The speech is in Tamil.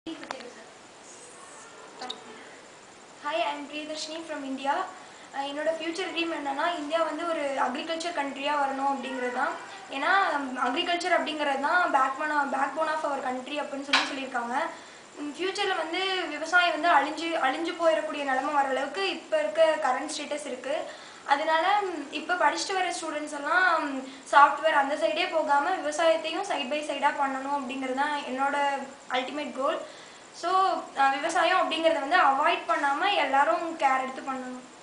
hi I'm Priyadarshini from India என்னோட ஃப்யூச்சர் ட்ரீம் என்னன்னா இந்தியா வந்து ஒரு அக்ரிகல்ச்சர் கண்ட்ரியாக வரணும் அப்படிங்கிறது தான் ஏன்னா அக்ரிகல்ச்சர் அப்படிங்கிறது தான் backbone backbone of our country அப்படின்னு சொல்லி சொல்லியிருக்காங்க ஃப்யூச்சரில் வந்து விவசாயம் வந்து அழிஞ்சு அழிஞ்சு போயிடக்கூடிய நிலமை வர அளவுக்கு இப்போ இருக்க கரண்ட் ஸ்டேட்டஸ் இருக்குது அதனால இப்போ படிச்சுட்டு வர ஸ்டூடெண்ட்ஸ் எல்லாம் சாஃப்ட்வேர் அந்த சைடே போகாமல் விவசாயத்தையும் சைட் பை சைடாக பண்ணணும் அப்படிங்கிறது தான் என்னோட அல்டிமேட் கோல் ஸோ விவசாயம் அப்படிங்கிறத வந்து அவாய்ட் பண்ணாமல் எல்லாரும் கேர் எடுத்து பண்ணணும்